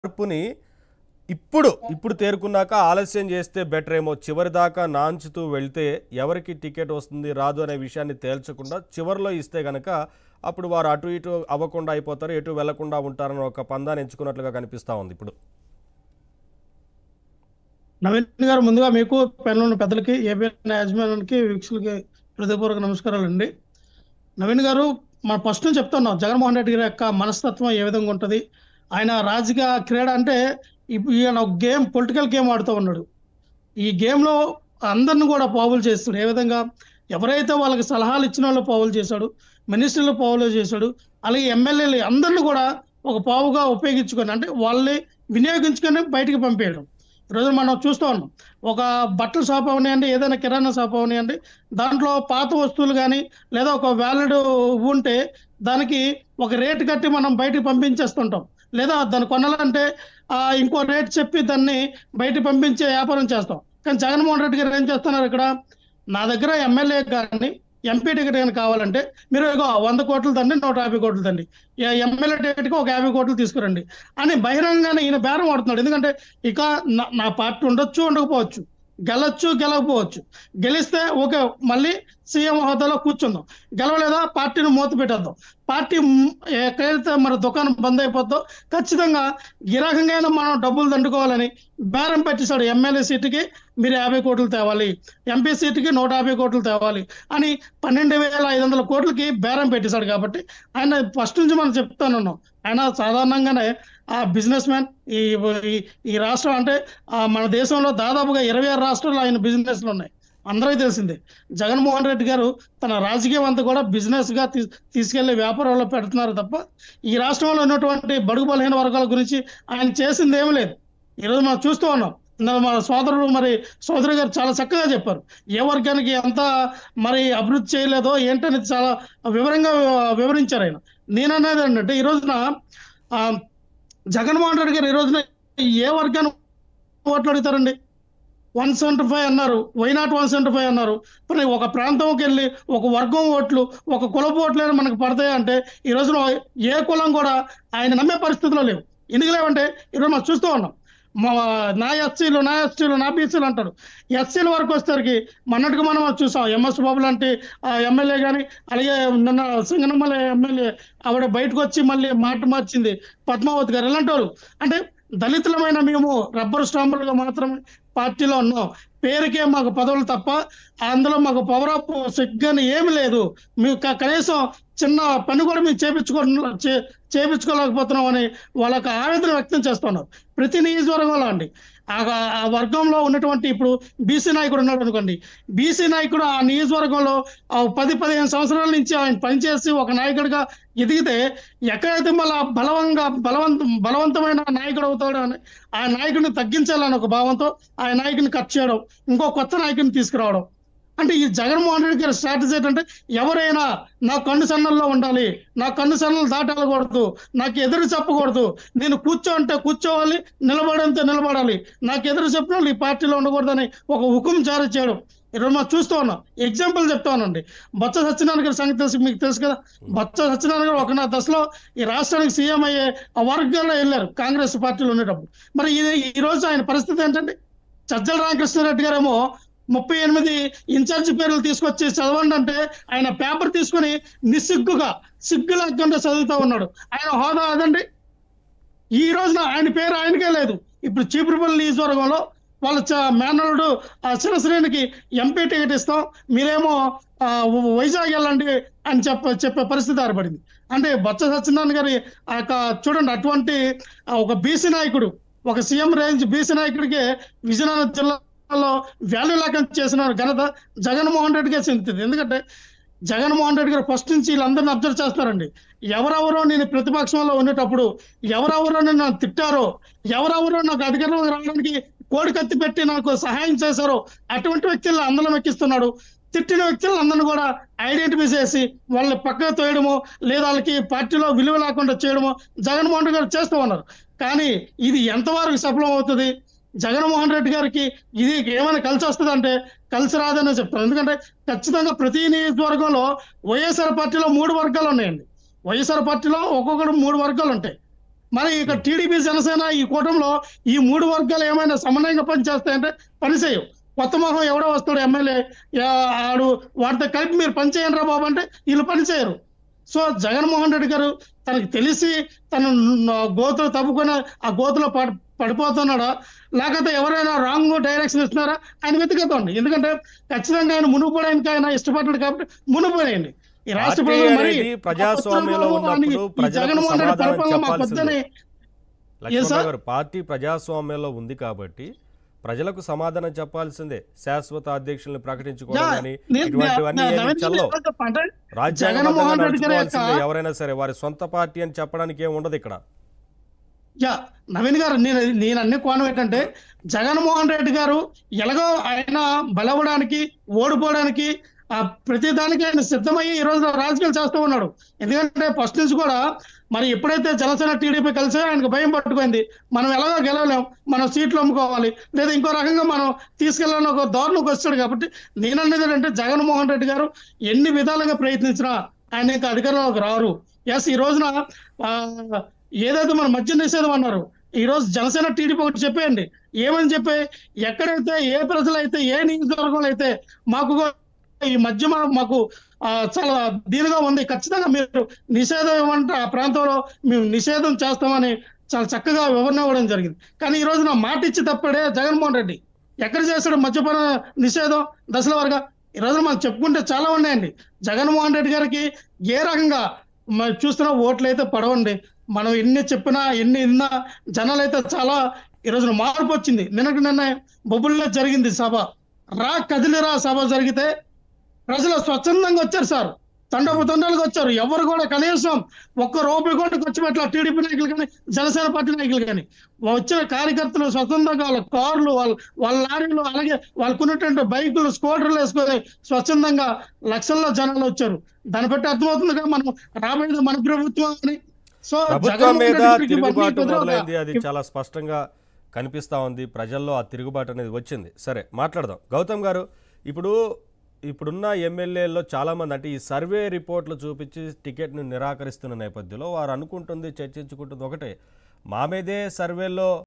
మార్పుని ఇప్పుడు ఇప్పుడు తేరుకున్నాక ఆలస్యం చేస్తే బెటర్ ఏమో చివరి దాకా నాంచుతూ వెళ్తే ఎవరికి టికెట్ వస్తుంది రాదు అనే విషయాన్ని తేల్చకుండా చివరిలో ఇస్తే గనక అప్పుడు వారు అటు ఇటు అవ్వకుండా అయిపోతారు ఎటు వెళ్లకుండా ఉంటారని ఒక పందాన్ని ఎంచుకున్నట్లుగా కనిపిస్తా ఉంది ఇప్పుడు నవీన్ గారు ముందుగా మీకు పెన్నున్న పెద్దలకి ఏబిఎన్ యాజమాన్యానికి వీక్షకులకి హృదయపూర్వక నమస్కారాలు అండి నవీన్ గారు మన ఫస్ట్ నుంచి చెప్తున్నాం జగన్మోహన్ రెడ్డి గారి యొక్క మనస్తత్వం ఏ విధంగా ఉంటుంది ఆయన రాజకీయ క్రీడ అంటే ఇప్పుడు ఈయన ఒక గేమ్ పొలిటికల్ గేమ్ ఆడుతూ ఉన్నాడు ఈ గేమ్లో అందరిని కూడా పావులు చేస్తాడు ఏ విధంగా ఎవరైతే వాళ్ళకి సలహాలు ఇచ్చిన వాళ్ళు పావులు చేశాడు మినిస్టర్లు పావులు చేశాడు అలాగే ఎమ్మెల్యేలు అందరిని కూడా ఒక పావుగా ఉపయోగించుకొని అంటే వాళ్ళని వినియోగించుకొని బయటికి పంపేయడం ఈరోజు మనం చూస్తూ ఉన్నాం ఒక బట్టల షాప్ అవనివ్వండి ఏదైనా కిరాణా షాప్ అవనివ్వండి దాంట్లో పాత వస్తువులు కానీ లేదా ఒక వ్యాలిడ్ ఉంటే దానికి ఒక రేటు కట్టి మనం బయటికి పంపించేస్తుంటాం లేదా దాన్ని కొనాలంటే ఆ, ఇంకో రేట్ చెప్పి దాన్ని బయటికి పంపించే వ్యాపారం చేస్తాం కానీ జగన్మోహన్ రెడ్డి గారు ఏం చేస్తున్నారు ఇక్కడ నా దగ్గర ఎమ్మెల్యే కానీ ఎంపీ టికెట్ కానీ కావాలంటే మీరు ఇగో వంద కోట్లు తండి నూట యాభై కోట్లు తండి ఎమ్మెల్యే టికెట్కి ఒక యాభై కోట్లు తీసుకురండి అని బహిరంగంగానే ఈయన బేరం ఆడుతున్నాడు ఎందుకంటే ఇక నా- నా పార్టీ ఉండొచ్చు ఉండకపోవచ్చు గెలొచ్చు గెలవకపోవచ్చు గెలిస్తే ఓకే మళ్ళీ సీఎం హోదాలో కూర్చుందాం గెలవలేదా పార్టీని మూత పెట్టేద్దాం పార్టీ మ్- ఎక్కడైతే మన దుకాణం బంద్ అయిపోద్దో ఖచ్చితంగా ఈ రకంగా మనం డబ్బులు దండుకోవాలని బేరం పెట్టేశాడు ఎమ్మెల్యే సీటుకి మీరు యాభై కోట్లు తేవాలి ఎంపీ సీటుకి నూట యాభై కోట్లు తేవాలి అని పన్నెండు వేల ఐదు వందల కోట్లకి బేరం పెట్టేశాడు కాబట్టి ఆయన ఫస్ట్ నుంచి మనం చెప్తానున్నాం ఆయన సాధారణంగానే ఆ బిజినెస్ మ్యాన్ ఈ ఈ- ఈ రాష్ట్రం అంటే ఆ మన దేశంలో దాదాపుగా ఇరవై ఆరు రాష్ట్రాల్లో ఆయన బిజినెస్లు ఉన్నాయి అందరికీ తెలిసిందే జగన్మోహన్ రెడ్డి గారు తన రాజకీయం అంతా కూడా బిజినెస్ గా తీ- తీసుకెళ్లే వ్యాపారంలో పెడుతున్నారు తప్ప ఈ రాష్ట్రంలో ఉన్నటువంటి బడుగు బలహీన వర్గాల గురించి ఆయన చేసింది ఏమీ లేదు ఈరోజు మనం చూస్తూ ఉన్నాం ఇందాక మన సోదరుడు మరి సోదరు గారు చాలా చక్కగా చెప్పారు ఏ వర్గానికి ఎంత మరి అభివృద్ధి చేయలేదో ఏంటనేది చాలా వివరంగా వివరించారు ఆయన నేననేది ఏంటంటే ఈ రోజున ఆ, జగన్మోహన్ రెడ్డి గారు ఈ రోజున ఏ వర్గాన్ని ఓట్లు అడుగుతారండి వన్ సెవెంటీ ఫైవ్ అన్నారు వైనాట్ వన్ సెవెంటీ ఫైవ్ అన్నారు మరి ఒక ప్రాంతంకి వెళ్ళి ఒక వర్గం ఓట్లు ఒక కులపు ఓట్లు అని మనకు పడతాయి అంటే ఈ రోజున ఏ కులం కూడా ఆయన నమ్మే పరిస్థితిలో లేవు ఎందుకు లేవంటే ఈరోజు మనం చూస్తూ ఉన్నాం మా నా ఎస్సీలు నా ఎస్టీలు నా బీసీలు అంటారు ఎస్సీల వరకు వచ్చేసరికి మొన్నటికి మనం చూసాం ఎంఎస్ బాబు లాంటి ఎమ్మెల్యే కానీ అలాగే నిన్న సింగనమల ఎమ్మెల్యే ఆవిడ బయటకు వచ్చి మళ్ళీ మాట మార్చింది పద్మావతి గారు ఇలాంటి వాళ్ళు అంటే దళితులమైన మేము రబ్బర్ స్టాంపులుగా మాత్రమే పార్టీలో ఉన్నాం పేరుకే మాకు పదవులు తప్ప అందులో మాకు పవర్ అప్ సిగ్గాని ఏమి లేదు మేము క- కనీసం చిన్న పని కూడా మేము చేపించుకో చే- చేపించుకోలేకపోతున్నాం అని వాళ్ళకి ఆవేదన వ్యక్తం చేస్తున్నారు ప్రతి నియోజకవర్గంలో అండి ఆ ఆ వర్గంలో ఉన్నటువంటి ఇప్పుడు బీసీ నాయకుడు ఉన్నాడు అనుకోండి బీసీ నాయకుడు ఆ నియోజకవర్గంలో ఆ పది పదిహేను సంవత్సరాల నుంచి ఆయన పనిచేసి ఒక నాయకుడిగా ఎదిగితే ఎక్కడైతే మళ్ళీ బలవంగా బలవంత బలవంతమైన నాయకుడు అవుతాడో అని ఆ నాయకుడిని తగ్గించాలని ఒక భావంతో ఆ నాయకుడిని కట్ చేయడం ఇంకో కొత్త నాయకుడిని తీసుకురావడం అంటే ఈ జగన్మోహన్ రెడ్డి గారి స్ట్రాటజీ ఏంటంటే ఎవరైనా నా కన్ను సన్నల్లో ఉండాలి నా కన్ను సన్నలు దాటాలకూడదు నాకు ఎదురు చెప్పకూడదు నేను కూర్చో అంటే కూర్చోవాలి నిలబడంతే నిలబడాలి నాకు ఎదురు చెప్పిన వాళ్ళు ఈ పార్టీలో ఉండకూడదని ఒక హుకుం జారీ చేయడం ఈరోజు మనం చూస్తూ ఉన్నాం ఎగ్జాంపుల్ చెప్తానండి బొత్స సత్యనారాయణ గారి సంగతి తెలుసు మీకు తెలుసు కదా బొత్స సత్యనారాయణ గారు ఒక నా దశలో ఈ రాష్ట్రానికి సీఎం అయ్యే ఆ వర్గాల్లో వెళ్ళారు కాంగ్రెస్ పార్టీలో ఉండేటప్పుడు మరి ఇది ఈ రోజు ఆయన పరిస్థితి ఏంటంటే సజ్జల రామకృష్ణారెడ్డి గారేమో ముప్పై ఎనిమిది ఇన్ఛార్జ్ పేర్లు తీసుకొచ్చి చదవండి అంటే ఆయన పేపర్ తీసుకొని నిస్సిగ్గుగా సిగ్గు లేకుండా చదువుతా ఉన్నాడు ఆయన హోదా అదండి ఈ రోజున ఆయన పేరు ఆయనకే లేదు ఇప్పుడు చీపురుపల్లి నియోజకవర్గంలో వాళ్ళ చ- మేనల్లుడు ఆ శివశ్రేణికి ఎంపీ టికెట్ ఇస్తాం మీరేమో ఆ, వైజాగ్ వెళ్ళండి అని చెప్ప చెప్పే పరిస్థితి ఏర్పడింది అంటే బొత్స సత్యనారాయణ గారి ఆ యొక్క చూడండి అటువంటి ఆ, ఒక బీసీ నాయకుడు ఒక సీఎం రేంజ్ బీసీ నాయకుడికి విజయనగరం జిల్లాలో వాల్యూ లేకుండా చేసిన ఘనత జగన్మోహన్ రెడ్డికే చెందుతుంది ఎందుకంటే జగన్మోహన్ రెడ్డి గారు ఫస్ట్ నుంచి వీళ్ళందరినీ అబ్జర్వ్ చేస్తారండి ఎవరెవరో నేను ప్రతిపక్షంలో ఉండేటప్పుడు ఎవరెవరో నన్ను తిట్టారో ఎవరెవరో నాకు అధికారంలో రావడానికి కోడి కత్తి పెట్టి నాకు సహాయం చేశారో అటువంటి వ్యక్తులను అందరం ఎక్కిస్తున్నాడు తిట్టిన వ్యక్తులను అందరిని కూడా ఐడెంటిఫై చేసి వాళ్ళని పక్కకు తోయడమో లేదా వాళ్ళకి పార్టీలో విలువ లేకుండా చేయడమో జగన్మోహన్ రెడ్డి గారు చేస్తూ ఉన్నారు కానీ ఇది ఎంతవరకు సఫలం అవుతుంది జగన్మోహన్ రెడ్డి గారికి ఇది ఏమైనా కలిసి వస్తుంది అంటే కలిసి రాదని చెప్తాను ఎందుకంటే ఖచ్చితంగా ప్రతి నియోజకవర్గంలో వైఎస్ఆర్ పార్టీలో మూడు వర్గాలు ఉన్నాయండి వైఎస్ఆర్ పార్టీలో ఒక్కొక్కడు మూడు వర్గాలు ఉంటాయి మరి ఇక టీడీపీ జనసేన ఈ కూటమిలో ఈ మూడు వర్గాలు ఏమైనా సమన్వయంగా పనిచేస్తాయంటే పనిచేయవు కొత్త మొహం ఎవడో వస్తాడు ఎమ్మెల్యే ఆడు వాడితో కలిపి మీరు పనిచేయండి రా బాబు అంటే వీళ్ళు పనిచేయరు సో జగన్మోహన్ రెడ్డి గారు తనకి తెలిసి తన గోతులు తప్పుకొని ఆ గోతులో పడి పడిపోతున్నాడా లేకపోతే ఎవరైనా రాంగ్ డైరెక్షన్ ఇస్తున్నారా ఆయన వెతికేద్దామండి ఎందుకంటే ఖచ్చితంగా ఆయన మునిగిపోవడానికి ఆయన ఇష్టపడ్డాడు కాబట్టి మునిగిపోయాయండి ఈ రాష్ట్ర పార్టీ ప్రజలు మరి అనేది ప్రజాస్వామ్యంలో ఆ ఉన్నప్పుడు ఈ ప్రజలకు జగన్మోహన్ రెడ్డి సమాధానం పరిపాలన మాకు చెప్పాల్సిందే. వద్దని లక్ష్మణరావు సార్? గారు పార్టీ ప్రజాస్వామ్యంలో ఉంది కాబట్టి ప్రజలకు సమాధానం చెప్పాల్సిందే శాశ్వత అధ్యక్షుల్ని ప్రకటించుకోవడం యా, కానీ నేను- ఇటువంటివన్నీ నేను ఏమీ నవీన్ చల్లవు గారు చెప్పండి. రాజ్యాంగబద్ధంగా జగన్మోహన్ రెడ్డి గారి యొక్క- నడుచుకోవాల్సిందే ఎవరైనా సరే వారి సొంత పార్టీ అని చెప్పడానికి ఏమి ఉండదు ఇక్కడ యా నవీన్ గారు నేను నేను అన్ని కోణం ఏంటంటే జగన్మోహన్ రెడ్డి గారు ఎలాగో ఆయన బలవడానికి ఓడిపోవడానికి ఆ ప్రతి దానికి ఆయన సిద్ధమయ్యి ఈ రోజు రాజకీయాలు చేస్తూ ఉన్నాడు ఎందుకంటే ఫస్ట్ నుంచి కూడా మరి ఎప్పుడైతే జనసేన టీడీపీ కలిసే ఆయనకు భయం పట్టుకుంది మనం ఎలాగో గెలవలేం మనం సీట్లు అమ్ముకోవాలి లేదా ఇంకో రకంగా మనం తీసుకెళ్ళాలని ఒక ధోరణికి వచ్చాడు కాబట్టి నేను అనేది ఏంటంటే జగన్మోహన్ రెడ్డి గారు ఎన్ని విధాలుగా ప్రయత్నించినా ఆయన ఇంకా అధికారంలోకి రారు ఎస్ ఈ రోజున ఆ, ఏదైతే మన మద్య నిషేధం అన్నారు ఈ రోజు జనసేన టీడీపీ ఒకటి చెప్పేయండి ఏమని చెప్పి ఎక్కడైతే ఏ ప్రజలైతే ఏ నియోజకవర్గంలో అయితే మాకు కూడా ఈ మధ్య మా- మాకు ఆ, చాలా దీనిగా ఉంది ఖచ్చితంగా మీరు నిషేధం ఇవ్వంటే ఆ ప్రాంతంలో మేము నిషేధం చేస్తామని చాలా చక్కగా వివరణ ఇవ్వడం జరిగింది కానీ ఈ రోజు నా మాట ఇచ్చి తప్పాడే జగన్మోహన్ రెడ్డి ఎక్కడ చేస్తాడు మద్యపాన నిషేధం దశల వరగా ఈ రోజు మనం చెప్పుకుంటే చాలా ఉన్నాయండి జగన్మోహన్ రెడ్డి గారికి ఏ రకంగా మరి చూస్తున్నా ఓట్లు అయితే పడవండి మనం ఎన్ని చెప్పినా ఎన్ని విన్నా జనాలు అయితే చాలా ఈ రోజున మార్పు వచ్చింది నిన్నటి నిన్న బొబ్బుల్లో జరిగింది సభ రా కదిలిరా సభ జరిగితే ప్రజలు స్వచ్ఛందంగా వచ్చారు సార్ తండపు తండాలుగా వచ్చారు ఎవరు కూడా కనీసం ఒక్క రూపాయి కూడా ఖర్చు పెట్టాల టీడీపీ నాయకులు కానీ జనసేన పార్టీ నాయకులు కానీ వచ్చిన కార్యకర్తలు స్వచ్ఛందంగా వాళ్ళ కార్లు వాళ్ళ వాళ్ళ లారీలు అలాగే వాళ్ళకు ఉన్నటువంటి బైకులు స్కూటర్లు వేసుకొని స్వచ్ఛందంగా లక్షల్లో జనాలు వచ్చారు దాన్ని బట్టి అర్థమవుతుందిగా మనం రాబోయేది మన ప్రభుత్వం అని సో ప్రభుత్వం జగన్మోహన్ మీద రెడ్డికి ఇవన్నీ తిరుగుబాటు కుదరవుగా? మొదలైంది అది చాలా స్పష్టంగా కనిపిస్తా ఉంది ప్రజల్లో ఆ తిరుగుబాటు అనేది వచ్చింది సరే మాట్లాడదాం గౌతమ్ గారు ఇప్పుడు ఇప్పుడున్న ఎమ్మెల్యేల్లో చాలామంది అంటే ఈ సర్వే రిపోర్ట్లు చూపించి టికెట్ను నిరాకరిస్తున్న నేపథ్యంలో వారు అనుకుంటుంది చర్చించుకుంటుంది ఒకటే మా మీదే సర్వేలో